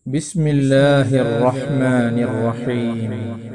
بسم الله الرحمن الرحيم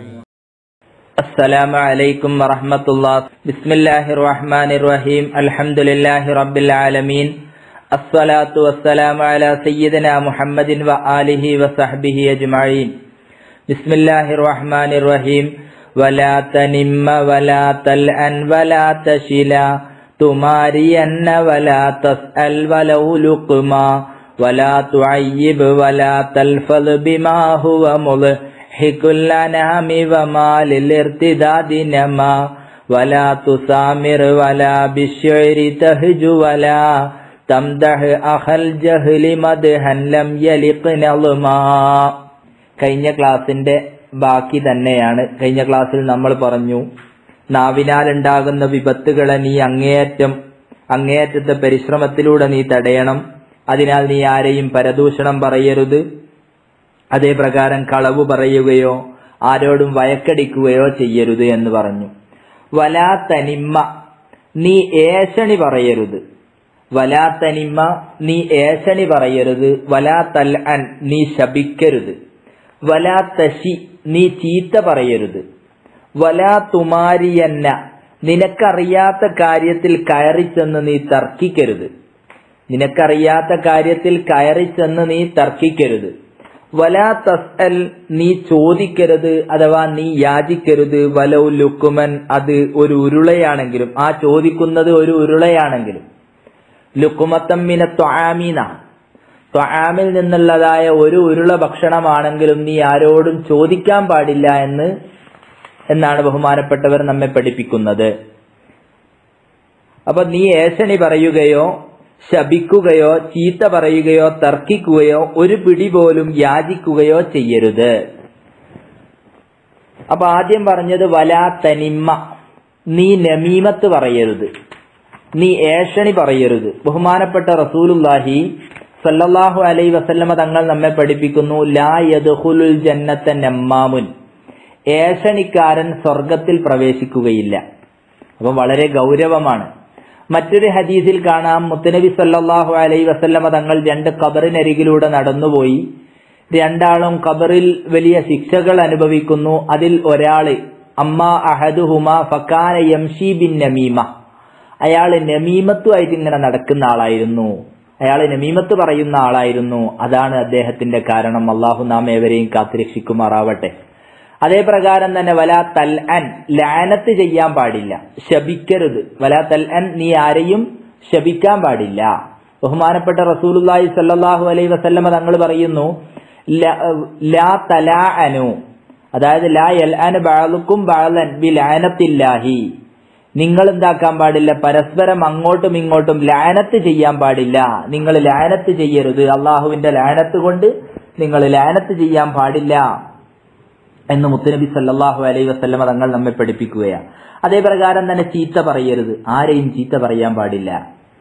السلام عليكم ورحمة الله بسم الله الرحمن الرحيم الحمد لله رب العالمين الصلاة والسلام على سيدنا محمد وآله وصحبه أجمعين بسم الله الرحمن الرحيم ولا تنم ولا تلأن ولا تشلا تمارين ولا تسأل ولو لقما ولا تعيب ولا تلفظ بما هو مضحك الأنام وما للارتداد نما ولا تسامر ولا بالشعر تهج ولا تمدح أخ الجهل مدحا لم يلق نظما കഴിഞ്ഞ ക്ലാസിന്റെ ബാക്കി തന്നെയാണ് കഴിഞ്ഞ ക്ലാസ്സിൽ നമ്മൾ പറഞ്ഞു നാവിനാൽ ഉണ്ടാകുന്ന വിപത്തുകളെ നീ അങ്ങേയറ്റം അങ്ങേയറ്റത്തെ പരിശ്രമത്തിലൂടെ നീ തടയണം അതിനാൽ നീ ആരെയും പരദൂഷണം പറയരുത് അതേ പ്രകാരം കളവ് പറയുകയോ ആരോടും വയക്കടിക്കുകയോ ചെയ്യരുത് എന്ന് പറഞ്ഞു വലാ തനിമ്മ നീ ഏഷണി പറയരുത് വലാ തനിമ്മ നീ ഏഷണി പറയരുത് വലാ തൽ അൻ നീ ശപിക്കരുത് വലാ തശി നീ ചീത്ത പറയരുത് വലാ തുമാരിയന്ന നിനക്കറിയാത്ത കാര്യത്തിൽ കയറി ചെന്ന് നീ തർക്കിക്കരുത് നിനക്കറിയാത്ത കാര്യത്തിൽ കയറി ചെന്ന് നീ തർക്കിക്കരുത് വലാ തസ്അൽ നീ ചോദിക്കരുത് അഥവാ നീ യാചിക്കരുത് വലൗ ലുക്കുമൻ അത് ഒരു ഉരുളയാണെങ്കിലും ആ ചോദിക്കുന്നത് ഒരു ഉരുളയാണെങ്കിലും ലുക്കുമത്തമ്മിന ത്വാമീന ത്വാമിൽ നിന്നുള്ളതായ ഒരു ഉരുള ഭക്ഷണമാണെങ്കിലും നീ ആരോടും ചോദിക്കാൻ പാടില്ല എന്ന് എന്നാണ് ബഹുമാനപ്പെട്ടവർ നമ്മെ പഠിപ്പിക്കുന്നത് അപ്പൊ നീ ഏഷണി പറയുകയോ ശപിക്കുകയോ ചീത്ത പറയുകയോ തർക്കിക്കുകയോ ഒരു പിടി പോലും യാചിക്കുകയോ ചെയ്യരുത് അപ്പൊ ആദ്യം പറഞ്ഞത് വലാ തനിമ്മ നീ നമീമത്ത് പറയരുത് നീ ഏഷണി പറയരുത് ബഹുമാനപ്പെട്ട റസൂലുല്ലാഹി സല്ലല്ലാഹു അലൈ വസല്ലമ തങ്ങൾ നമ്മെ പഠിപ്പിക്കുന്നു ലാ യദ്ഖുലുൽ ജന്നത്ത നമ്മാമുൻ ഏഷണിക്കാരൻ സ്വർഗത്തിൽ പ്രവേശിക്കുകയില്ല അപ്പം വളരെ ഗൗരവമാണ് മറ്റൊരു ഹദീസിൽ കാണാം മുത്തനബി സല്ലല്ലാഹു അലൈ വസല്ലമ തങ്ങൾ രണ്ട് ഖബറിനരികിലൂടെ നടന്നുപോയി രണ്ടാളും ഖബറിൽ വലിയ ശിക്ഷകൾ അനുഭവിക്കുന്നു അതിൽ ഒരാള് അമ്മ അഹദുഹുമ ഫക്കാന യംഷി ബിൻ നമീമ അയാൾ നമീമത്തുമായിട്ട് ഇങ്ങനെ നടക്കുന്ന ആളായിരുന്നു അയാൾ നമീമത്ത് പറയുന്ന ആളായിരുന്നു അതാണ് അദ്ദേഹത്തിന്റെ കാരണം അള്ളാഹു നാം ഏവരെയും കാത്തുരക്ഷിക്കുമാറാവട്ടെ അതേ പ്രകാരം തന്നെ വലാ തൽ അൻ ലാനത്ത് ചെയ്യാൻ പാടില്ല ശപിക്കരുത് വലാ തൽ അൻ നീ ആരെയും ശപിക്കാൻ പാടില്ല ബഹുമാനപ്പെട്ട റസൂലുല്ലാഹി സല്ലല്ലാഹു അലൈഹി വസല്ലമ തങ്ങൾ പറയുന്നു ലാ തലാ അനു അതായത് ലാ യൽ അൻ ബാളുക്കും ബാളൻ ബി ലാനത്തില്ലാഹി നിങ്ങൾ എന്താക്കാൻ പാടില്ല പരസ്പരം അങ്ങോട്ടും ഇങ്ങോട്ടും ലാനത്ത് ചെയ്യാൻ പാടില്ല നിങ്ങൾ ലാനത്ത് ചെയ്യരുത് അള്ളാഹുവിന്റെ ലാനത്ത് കൊണ്ട് നിങ്ങൾ ലാനത്ത് ചെയ്യാൻ പാടില്ല എന്ന് മുത്തുനബി സല്ലാഹു അലൈഹി വസ്ലമ തങ്ങൾ നമ്മെ പഠിപ്പിക്കുകയാണ് അതേ പ്രകാരം തന്നെ ചീത്ത പറയരുത് ആരെയും ചീത്ത പറയാൻ പാടില്ല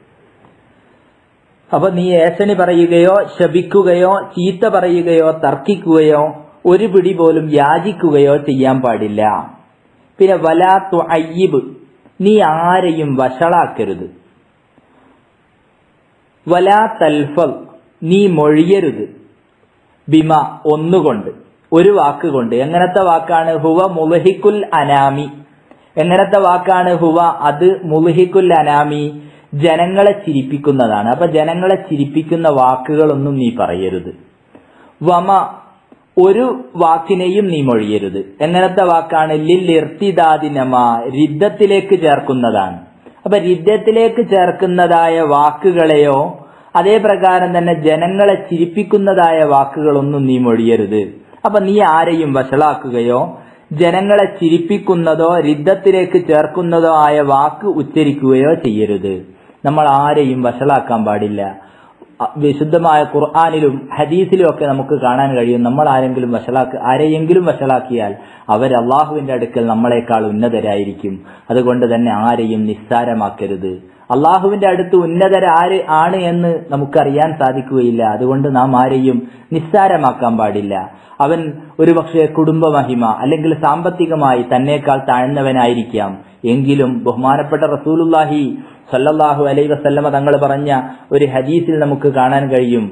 അപ്പൊ നീ ഏഷണി പറയുകയോ ശപിക്കുകയോ ചീത്ത പറയുകയോ തർക്കിക്കുകയോ ഒരു പിടി പോലും യാചിക്കുകയോ ചെയ്യാൻ പാടില്ല പിന്നെ വലാത്തു അയ്യിബ് നീ ആരെയും വഷളാക്കരുത് വലാ തൽഫൽ നീ മൊഴിയരുത് ബിമ ഒന്നുകൊണ്ട് ഒരു വാക്കുകൊണ്ട് എങ്ങനത്തെ വാക്കാണ് ഹുവ മുലഹിക്കുൽ അനാമി എങ്ങനത്തെ വാക്കാണ് ഹുവ അത് മുലഹിക്കുൽ അനാമി ജനങ്ങളെ ചിരിപ്പിക്കുന്നതാണ് അപ്പൊ ജനങ്ങളെ ചിരിപ്പിക്കുന്ന വാക്കുകളൊന്നും നീ പറയരുത് വമ ഒരു വാക്കിനെയും നീ മൊഴിയരുത് എങ്ങനത്തെ വാക്കാണ് ലിൽ ഇർത്തിദാദിനമ രിദ്ധത്തിലേക്ക് ചേർക്കുന്നതാണ് അപ്പൊ രിദ്ധത്തിലേക്ക് ചേർക്കുന്നതായ വാക്കുകളെയോ അതേ പ്രകാരം തന്നെ ജനങ്ങളെ ചിരിപ്പിക്കുന്നതായ വാക്കുകളൊന്നും നീ മൊഴിയരുത് അപ്പൊ നീ ആരെയും വഷളാക്കുകയോ ജനങ്ങളെ ചിരിപ്പിക്കുന്നതോ രിദ്ധത്തിലേക്ക് ചേർക്കുന്നതോ ആയ വാക്ക് ഉച്ചരിക്കുകയോ ചെയ്യരുത് നമ്മൾ ആരെയും വഷളാക്കാൻ പാടില്ല വിശുദ്ധമായ ഖുർആാനിലും ഹദീസിലും ഒക്കെ നമുക്ക് കാണാൻ കഴിയും നമ്മൾ ആരെങ്കിലും വഷളാക്കി ആരെയെങ്കിലും വഷളാക്കിയാൽ അവർ അള്ളാഹുവിന്റെ അടുക്കൽ നമ്മളെക്കാൾ ഉന്നതരായിരിക്കും അതുകൊണ്ട് തന്നെ ആരെയും നിസ്സാരമാക്കരുത് അള്ളാഹുവിന്റെ അടുത്ത് ഉന്നതരാര് ആണ് എന്ന് നമുക്കറിയാൻ സാധിക്കുകയില്ല അതുകൊണ്ട് നാം ആരെയും നിസ്സാരമാക്കാൻ പാടില്ല അവൻ ഒരുപക്ഷെ കുടുംബ മഹിമ അല്ലെങ്കിൽ സാമ്പത്തികമായി തന്നേക്കാൾ താഴ്ന്നവനായിരിക്കാം എങ്കിലും ബഹുമാനപ്പെട്ട റസൂലുല്ലാഹി സല്ലല്ലാഹു അലൈ വസല്ലമ തങ്ങൾ പറഞ്ഞ ഒരു ഹദീസിൽ നമുക്ക് കാണാൻ കഴിയും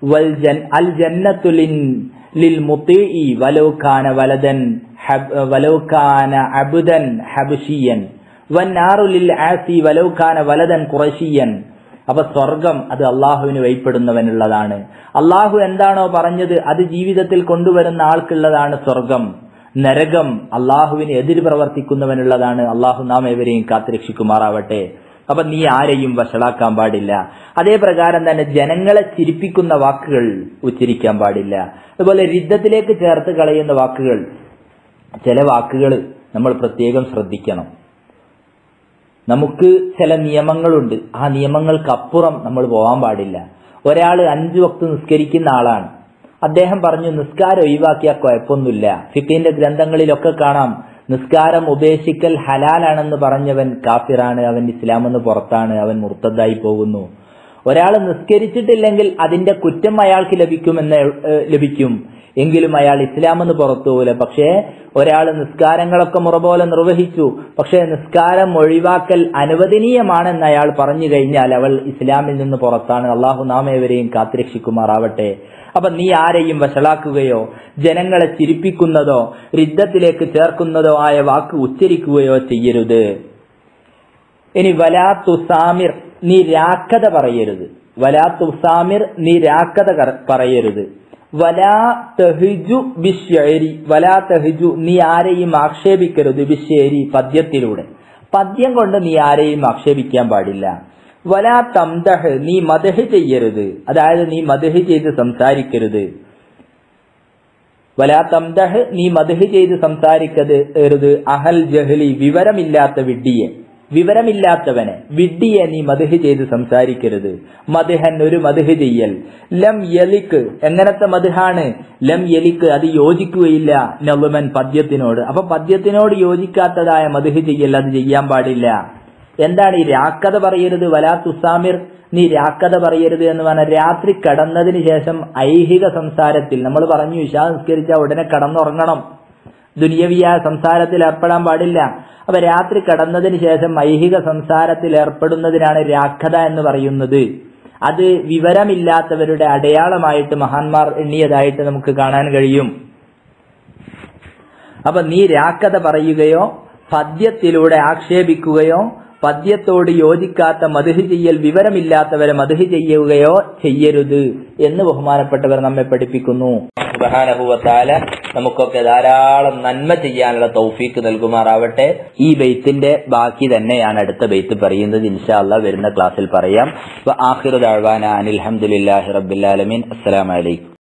വൽ ജൻ അൽ ജന്നത്തു ലിൻ ലിൽ മുത്തീഇ വലൗ കാന വലദൻ ഹബ് വലൗ കാന അബ്ദൻ ഹബശിയൻ വന്നാറു ലിൽ ആസി വലൗ കാന വലദൻ ഖുറശിയൻ അപ്പൊ സ്വർഗം അത് അള്ളാഹുവിന് വഴിപ്പെടുന്നവനുള്ളതാണ് അള്ളാഹു എന്താണോ പറഞ്ഞത് അത് ജീവിതത്തിൽ കൊണ്ടുവരുന്ന ആൾക്കുള്ളതാണ് സ്വർഗം നരകം അള്ളാഹുവിന് എതിര് പ്രവർത്തിക്കുന്നവനുള്ളതാണ് അള്ളാഹു നാം ഏവരെയും കാത്തുരക്ഷിക്കുമാറാവട്ടെ അപ്പൊ നീ ആരെയും വഷളാക്കാൻ പാടില്ല അതേ പ്രകാരം തന്നെ ജനങ്ങളെ ചിരിപ്പിക്കുന്ന വാക്കുകൾ ഉച്ചരിക്കാൻ പാടില്ല അതുപോലെ രിദ്ധത്തിലേക്ക് ചേർത്ത് കളയുന്ന വാക്കുകൾ ചില വാക്കുകൾ നമ്മൾ പ്രത്യേകം ശ്രദ്ധിക്കണം നമുക്ക് ചില നിയമങ്ങളുണ്ട് ആ നിയമങ്ങൾക്കപ്പുറം നമ്മൾ പോകാൻ പാടില്ല ഒരാൾ അഞ്ചു വക്ത് നിസ്കരിക്കുന്ന ആളാണ് അദ്ദേഹം പറഞ്ഞു നിസ്കാരം ഒഴിവാക്കിയാൽ കുഴപ്പമൊന്നുമില്ല ഫിഖിന്റെ ഗ്രന്ഥങ്ങളിലൊക്കെ കാണാം നിസ്കാരം ഉപേക്ഷിക്കൽ ഹലാലാണെന്ന് പറഞ്ഞവൻ കാഫിറാണ് അവൻ ഇസ്ലാമെന്ന് പുറത്താണ് അവൻ മുർത്തദ്ദായി പോകുന്നു ഒരാൾ നിസ്കരിച്ചിട്ടില്ലെങ്കിൽ അതിന്റെ കുറ്റം അയാൾക്ക് ലഭിക്കുമെന്ന് ഏഹ്, ലഭിക്കും എങ്കിലും അയാൾ ഇസ്ലാമെന്ന് പുറത്തു പോകില്ല പക്ഷേ ഒരാൾ നിസ്കാരങ്ങളൊക്കെ മുറ പോലെ നിർവഹിച്ചു പക്ഷേ നിസ്കാരം ഒഴിവാക്കൽ അനുവദനീയമാണെന്ന് അയാൾ പറഞ്ഞു കഴിഞ്ഞാൽ അവൾ ഇസ്ലാമിൽ നിന്ന് പുറത്താണ് അള്ളാഹു നാം ഏവരെയും കാത്തുരക്ഷിക്കുമാറാവട്ടെ അപ്പൊ നീ ആരെയും വഷളാക്കുകയോ ജനങ്ങളെ ചിരിപ്പിക്കുന്നതോ രിദ്ധത്തിലേക്ക് ചേർക്കുന്നതോ ആയ വാക്ക് ഉച്ചരിക്കുകയോ ചെയ്യരുത് ഇനി വലാ തുസാമിർ നീ രാക്കഥ പറയരുത് വലാ തുസാമിർ നീ രാക്കഥ കറ- പറയരുത് വലാ തഹിജു ബിശ്ശേരി വലാ തഹിജു നീ ആരെയും ആക്ഷേപിക്കരുത് ബിശ്ശേരി പദ്യത്തിലൂടെ പദ്യം കൊണ്ട് നീ ആരെയും ആക്ഷേപിക്കാൻ പാടില്ല വലാ തംദഹ് നീ മദഹ് ചെയ്യരുത് അതായത് നീ മദഹ് ചെയ്ത് സംസാരിക്കരുത് വലാ തംദഹ് നീ മദഹ് ചെയ്ത് സംസാരിക്കരുത് അഹൽ ജഹ്ലി വിവരമില്ലാത്ത വിഡ്ഡിയെ വിവരമില്ലാത്തവനെ വിഡ്ഡിയെ നീ മദഹ് ചെയ്ത് സംസാരിക്കരുത് മദഹൻ ഒരു മദഹ് ചെയ്യൽ ലം യലിക്ക് എങ്ങനത്തെ മദഹാണ് ലം യലിക്ക് അത് യോജിക്കുകയില്ല നളുമൻ പദ്യത്തിനോട് അപ്പൊ പദ്യത്തിനോട് യോജിക്കാത്തതായ മദഹ് ചെയ്യൽ അത് ചെയ്യാൻ പാടില്ല എന്താണ് ഈ രാക്കഥ പറയരുത് വലാ തുസാമിർ നീ രാക്കഥ പറയരുത് എന്ന് പറഞ്ഞാൽ രാത്രി കടന്നതിന് ശേഷം ഐഹിക സംസാരത്തിൽ നമ്മൾ പറഞ്ഞു ഇഷാ നിസ്കരിച്ച ഉടനെ കടന്നുറങ്ങണം ദുനിയവിയായ സംസാരത്തിൽ ഏർപ്പെടാൻ പാടില്ല അപ്പൊ രാത്രി കടന്നതിന് ശേഷം ഐഹിക സംസാരത്തിൽ ഏർപ്പെടുന്നതിനാണ് രാക്കഥ എന്ന് പറയുന്നത് അത് വിവരമില്ലാത്തവരുടെ അടയാളമായിട്ട് മഹാന്മാർ എണ്ണിയതായിട്ട് നമുക്ക് കാണാൻ കഴിയും അപ്പൊ നീ രാക്കഥ പറയുകയോ പദ്യത്തിലൂടെ ആക്ഷേപിക്കുകയോ പദ്യത്തോട് യോജിക്കാത്ത മധുഹ് ചെയ്യൽ വിവരമില്ലാത്തവരെ മധുഹ് ചെയ്യുകയോ ചെയ്യരുത് എന്ന് ബഹുമാനപ്പെട്ടവർ നമ്മെ പഠിപ്പിക്കുന്നു സുബ്ഹാനഹുവതാല നമുക്കൊക്കെ ധാരാളം നന്മ ചെയ്യാനുള്ള തൗഫീക്ക് നൽകുമാറാവട്ടെ ഈ ബെയ്ത്തിന്റെ ബാക്കി തന്നെയാണ് അടുത്ത ബെയ്ത്ത് പറയുന്നത് ഇൻഷാ അല്ലാ വരുന്ന ക്ലാസ്സിൽ പറയാം ആഖിറു ദഅ്വാന അനിൽ ഹംദുലില്ലാഹി റബ്ബിൽ ആലമീൻ അസ്സലാമു അലൈക്കും